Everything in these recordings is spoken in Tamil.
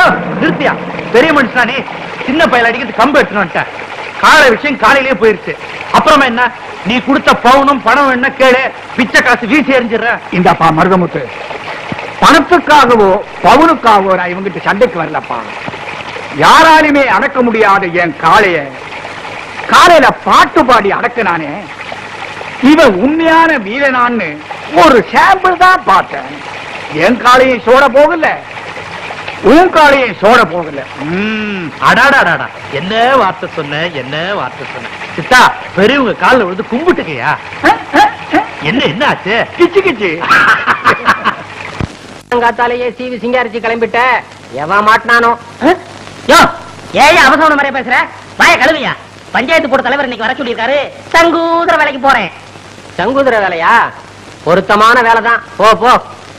நிறுத்தியா பெரிய மனுஷனா நீ சின்ன பையல அடிக்கிறது கம்பு எடுத்துன்னு வந்துட்டேன் காலை விஷயம் காலையிலேயே போயிருச்சு அப்புறமா என்ன நீ கொடுத்த பவுனும் பணம் என்ன கேளு பிச்சை காசு வீசி எறிஞ்சிடுற இந்தாப்பா மருதமுத்து பணத்துக்காகவோ பவுனுக்காகவோ நான் இவங்கிட்ட சண்டைக்கு வரலப்பா யாராலுமே அடக்க முடியாத என் காளைய காலையில பாட்டு பாடி அடக்குனானே இவன் உண்மையான வீரனான்னு ஒரு சாம்பிள் தான் பார்த்தேன் என் காளையும் சோட போகல உன் காளையும் சோட போகல ம், அடாடாடாடா என்ன வார்த்தை சொன்ன என்ன வார்த்தை சொன்ன சித்தா பெரியவங்க கால்ல விழுந்து கும்பிட்டுக்கையா என்ன என்ன ஆச்சு கிச்சு கிச்சு காத்தாலேயே சீவி சிங்காரிச்சு கிளம்பிட்ட எவன் மாட்டினானோ யோ ஏய் அவசரம் மாதிரியா பேசுற வாய கழுவியா பஞ்சாயத்து போர்டு தலைவர் இன்னைக்கு வர சொல்லியிருக்காரு சங்கூதர வேலைக்கு போறேன் சங்கூதர வேலையா பொருத்தமான வேலை தான் போ போ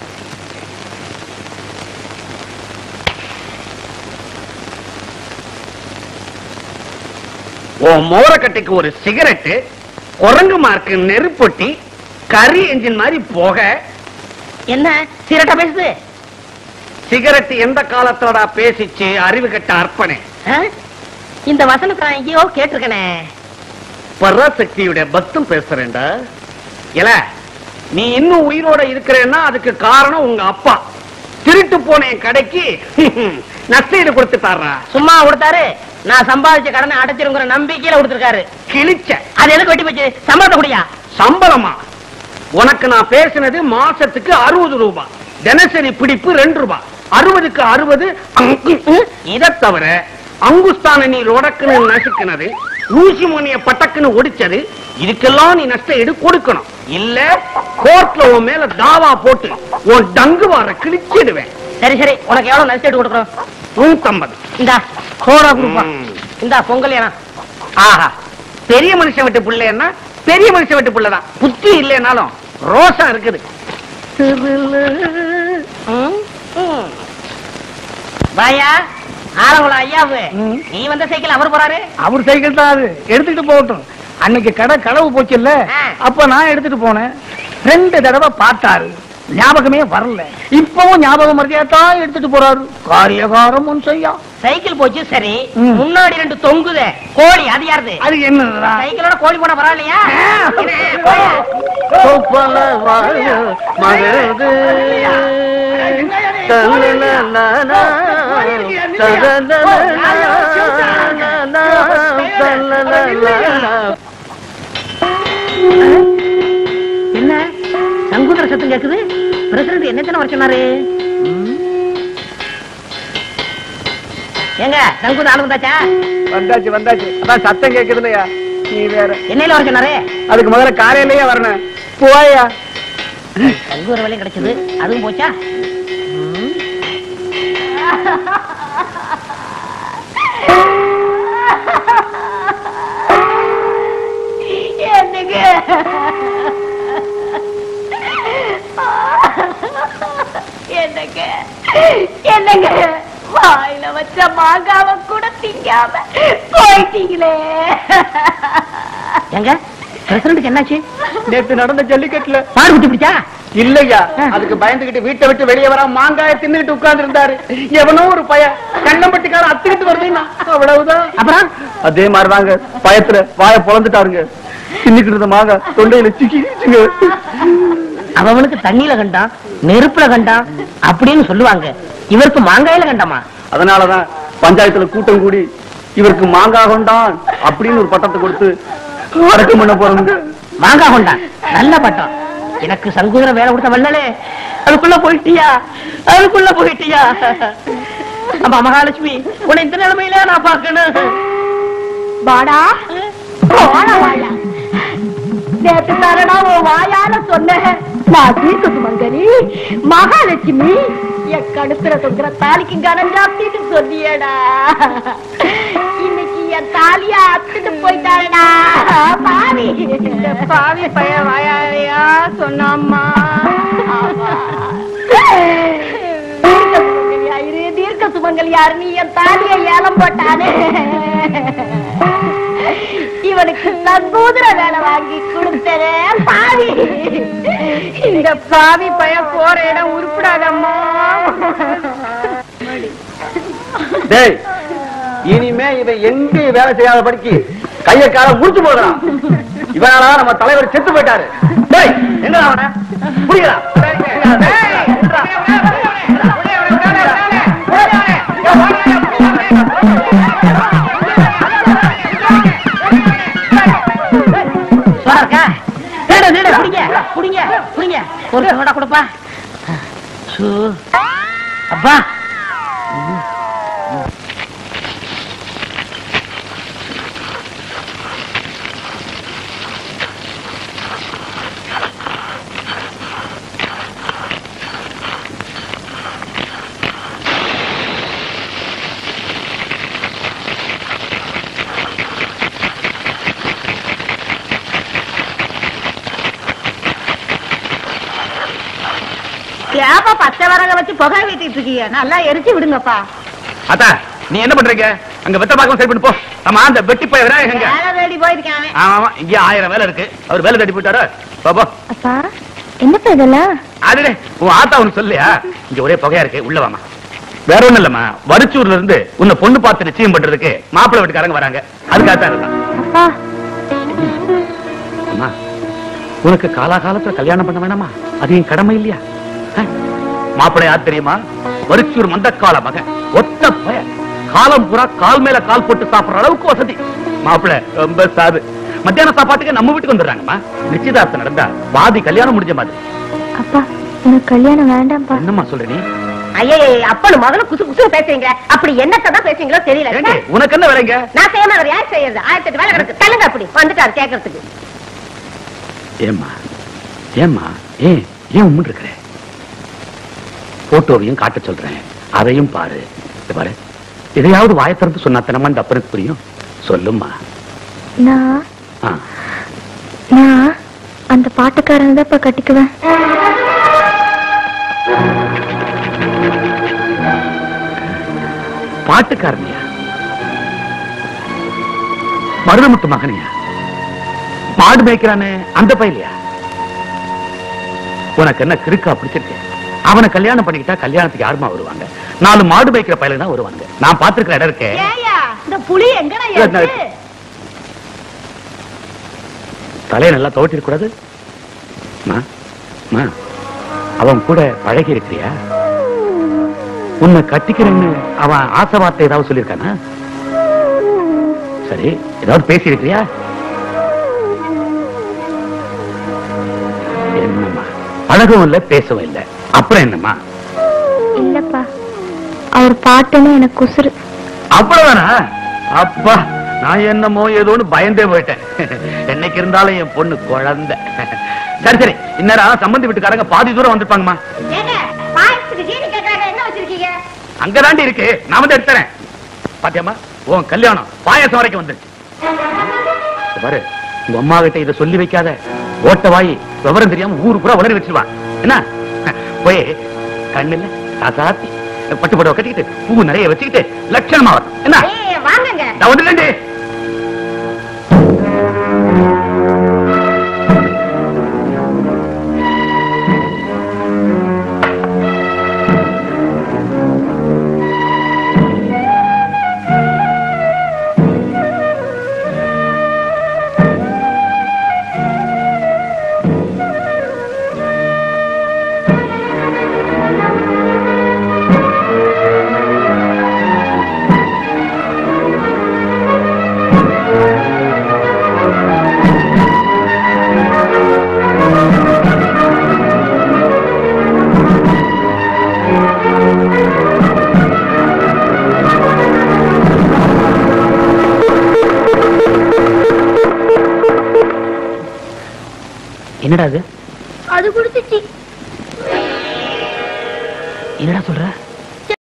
உன் மோரக்கட்டைக்கு ஒரு சிகரெட்டு குரங்கு மார்க்கு நெருப்பொட்டி கரி என்ஜின் மாதிரி போக என்ன சீரட்டா பேசுது சிகரெட் எந்த காலத்தோட பேசிச்சு அறிவு கட்ட அர்ப்பணே ஆ? இந்த வசனத்தை நான் எங்கேயோ கேட்டிருக்கனே பராசக்தியுடைய பக்தம் பேசுறேன்டா இல்ல நீ இன்னும் உயிரோட இருக்கிறேன்னா அதுக்கு காரணம் உங்க அப்பா திருட்டு போன என் கடைக்கு நஷ்டீடு கொடுத்துட்டாரா சும்மா கொடுத்தாரு நான் சம்பாதிச்ச கடனை அடைச்சிருங்கிற நம்பிக்கையில கொடுத்திருக்காரு கிழிச்ச அது எதுக்கு வெட்டி போச்சு சம்பளத்தை குடியா சம்பளமா உனக்கு நான் பேசினது மாசத்துக்கு அறுபது ரூபாய் தினசரி பிடிப்பு ரெண்டு ரூபாய் அறுபதுக்கு அறுபது இதை தவிர அங்குஸ்தான நீ ரொடக்குன்னு நசுக்குனது ஊசி மணிய பட்டக்குன்னு ஒடிச்சது இதுக்கெல்லாம் நீ நஷ்ட ஈடு கொடுக்கணும் இல்ல கோர்ட்ல உன் மேல தாவா போட்டு உன் டங்கு வார கிழிச்சிடுவேன் சரி சரி உனக்கு எவ்வளவு நஷ்டம் கொடுக்குறோம் நூத்தம்பது இந்தா கோடா குரூப்பா ம். இந்தா பொங்கல் ஏனா ஆஹா பெரிய மனுஷன் விட்டு பிள்ளைன்னா பெரிய மனுஷன் விட்டு பிள்ளைதான் புத்தி இல்லைனாலும் ரோசா இருக்குது வாயா ஆலங்குளம் ஐயாவு நீ வந்த சைக்கிள் அவர் போறாரு அவர் சைக்கிள் தான் அது எடுத்துக்கிட்டு போகட்டும் அன்னைக்கு கடை களவு போச்சு இல்ல ஆ. அப்ப நான் எடுத்துட்டு போனேன் ரெண்டு தடவை பார்த்தாரு ஞாபகமே வரல இப்பவும் ஞாபகம் மரியாதை தான் எடுத்துட்டு போறாரு காரியகாரம் ஒன் செய்யா சைக்கிள் போச்சு சரி ம். முன்னாடி ரெண்டு தொங்குதே கோழி அது யாருது அது என்னடா சைக்கிளோட கோழி போனா பரவாயில்லையா என்ன, போயா. என்ன சங்குதர சத்தம் கேக்குது பிரசிடண்ட் என்ன வர சொன்னாரு ஏங்க சங்குதர ஆளு வந்தாச்சா வந்தாச்சு வந்தாச்சு அதான் சத்தம் கேக்குது இல்லையா நீ வேற என்னையில வர சொன்னாரு அதுக்கு முதல்ல காலையிலேயே வரணும் போயா சங்குதர வேலையும் கிடைச்சது அதுவும் போச்சா என்னங்க என்னங்க என்னங்க வாயில வச்ச மாங்காவ கூட திங்காம போயிட்டீங்களே ஏங்க பிரசிடண்ட்டுக்கு என்னாச்சு நேத்து நடந்த ஜல்லிக்கட்டுல பாடு குத்தி பிடிச்சா இல்லையா அதுக்கு பயந்துகிட்டு வீட்டை விட்டு வெளியே வர மாங்காய தின்னுட்டு உட்கார்ந்து இருந்தாரு எவனோ ஒரு பய கண்ணம்பட்டிக்கார அத்துக்கிட்டு வருதுன்னா அவ்வளவுதான் அப்புறம் அதே மாதிரிதாங்க பயத்துல வாய பொழந்துட்டாருங்க தின்னுக்கிட்டு இருந்த மாங்காய் தொண்டையில சிக்கிச்சுங்க அவனுக்கு தண்ணியில கண்டான் நெருப்புல கண்டான் அப்படின்னு சொல்லுவாங்க இவருக்கு மாங்காயில கண்டாமா அதனாலதான் பஞ்சாயத்துல கூட்டம் கூடி இவருக்கு மாங்காய் கொண்டான் அப்படின்னு ஒரு பட்டத்தை கொடுத்து அடக்கம் பண்ண போறாங்க மாங்காய் கொண்டான் நல்ல பட்டம் எனக்கு சங்குதிர வேலை கொடுத்த வல்லலே அதுக்குள்ள போயிட்டியா அதுக்குள்ள போயிட்டியா அம்மா மகாலட்சுமி உன்னை இந்த நிலைமையில நான் பார்க்கணும் வாடா போடா வாடா நேத்து தானடா உன் வாயால சொன்னேன் நான் தீர்க்க சுமங்கலி மகாலட்சுமி என் கழுத்துல தொங்குற தாலிக்கு கனம் ஜாப்தின்னு சொன்னியேடா இன்னைக்கு என் தாலிய அத்துட்டு போயிட்டாடா பாவி இந்த பாவி பைய வாயாலையா சொன்னாம்மா தீர்க்க சுமங்கலி ஆயிரு தீர்க்க சுமங்கலி யாருன்னு என் தாலிய ஏலம் போட்டானே இவனுக்கு நம்பூதிர வேலை வாங்கி கொடுத்தரே பாவி இந்த பாவி பையன் போற இடம் உருப்படாதம்மா டேய் இனிமே இவன் எங்க வேலை செய்யாத படிக்கு கைய கால முடிச்சு போடுறான் இவனால நம்ம தலைவர் செத்து போயிட்டாரு டேய் எங்க அவன புரியலாம் சோடா இருக்கா நீடு நீடு புடிங்க புடிங்க புடிங்க ஒரு சோடா கொடுப்பா சு. அப்பா ஏப்பா பச்சை வரக வச்சு புகை வீட்டிட்டு இருக்கீங்க நல்லா எரிச்சு விடுங்கப்பா அத்தா நீ என்ன பண்றீங்க அங்க வெத்த பாக்கம் சரி பண்ணி போ ஆமா அந்த வெட்டி போய் விநாயகர் எங்க வேலை தேடி போயிருக்கேன் அவன். ஆமா ஆமா இங்க ஆயிரம் வேலை இருக்கு அவர் வேலை தட்டி போயிட்டாரு போ, போ அப்பா என்னப்பா இதெல்லாம் அதுடே உன் ஆத்தா உனக்கு சொல்லியா இங்க ஒரே புகையா இருக்கு உள்ள வாமா வேற ஒண்ணும் இல்லம்மா வரிச்சூர்ல இருந்து உன்னை பொண்ணு பார்த்து நிச்சயம் பண்றதுக்கு மாப்பிள்ளை வீட்டுக்காரங்க வராங்க அதுக்காகத்தான் இருக்கான் அப்பா அம்மா உனக்கு காலாகாலத்துல கல்யாணம் பண்ண வேணாமா அது என் கடமை இல்லையா அஹ்? மாப்பிள்ளை யார் தெரியுமா வரிச்சூர் மந்தக்கால மகன் ஒத்த பய காலம் பூரா கால் மேல கால் போட்டு சாப்பிடுற அளவுக்கு வசதி மாப்பிள்ளை ரொம்ப சாது மத்தியான சாப்பாட்டுக்கு நம்ம வீட்டுக்கு வந்துடுறாங்கம்மா நிச்சயதார்த்தம் நடந்தா பாதி கல்யாணம் முடிஞ்ச மாதிரி அப்பா எனக்கு கல்யாணம் வேண்டாம்ப்பா என்னம்மா சொல்ற நீ ஐயே அப்பனு மகனும் குசு குசு பேசுறீங்க அப்படி என்னத்தை தான் பேசுறீங்களோ தெரியல ஏண்டி, உனக்கு என்ன வேலைங்க நான் செய்யாம அவர் யார் செய்யறது ஆயிரத்தி எட்டு வேலை கிடக்கு தள்ளுங்க அப்படி வந்துட்டாரு கேட்கறதுக்கு ஏம்மா ஏம்மா ஏன் ஏன் உம்முன்னு இருக்கிற போட்டோவையும் காட்ட சொல்றேன் அதையும் பாரு இத பாரு எதையாவது வாயை திறந்து சொன்னா தினமா இந்த அப்பனுக்கு புரியும் சொல்லும்மா நான் ஆ. நான் அந்த பாட்டுக்காரன் தான் கட்டிக்குவேன் பாட்டுக்காரனியா மருதமுத்து மகனியா மாடு மேய்க்கிறானே அந்த பையலையா உனக்கு என்ன கிறுக்கா பிடிச்சிருக்கு அவனை கல்யாணம் பண்ணிக்கிட்டா கல்யாணத்துக்கு யாருமா வருவாங்க நாலு மாடு மேய்க்கிற பையல தான் வருவாங்க நான் பாத்துருக்கிற இடம் இருக்கேன் ஏயா இந்த புலி எங்கடா என்ன? இருக்கு தலையை நல்லா துவட்டிருக்க கூடாது அம்மா, அம்மா, அவன் கூட பழகி இருக்கிறியா உன்னை கட்டிக்கிறேன்னு அவன் ஆசை வார்த்தை ஏதாவது சொல்லியிருக்கானா சரி ஏதாவது பேசி இருக்கிறியா என்னம்மா பழகவும் இல்ல பேசவும் இல்ல அப்புறம் என்னம்மா இல்லப்பா அவர் பாட்டுன்னு எனக்கு குசுறு அவ்வளவுதானா அப்பா நான் என்னமோ ஏதோன்னு பயந்தே போயிட்டேன் என்னைக்கு இருந்தாலும் என் பொண்ணு குழந்தை சரி சரி இந்நேரம் சம்பந்தி வீட்டுக்காரங்க பாதி தூரம் வந்திருப்பாங்கம்மா ஏங்க பாயசத்துக்கு ஜீனி கேட்கறாங்க என்ன வச்சிருக்கீங்க அங்கதாண்டி இருக்கு நான் வந்து எடுத்துறேன் பாத்தியாம்மா உன் கல்யாணம் பாயாசம் வரைக்கும் வந்துருச்சு இத பாரு உங்க அம்மா கிட்ட இதை சொல்லி வைக்காத ஓட்ட வாய் விவரம் தெரியாம ஊரு பூரா உளறி வச்சிருவா என்ன போய் கண்ணுல காசாத்தி பட்டு புடவை கட்டிக்கிட்டு பூ நிறைய வச்சுக்கிட்டு லட்சணமா வரும் என்ன ஏய் வாங்குங்க நான் வந்துட்டேன்டி என்னடா அது அது குடிச்சிச்சு என்னடா சொல்ற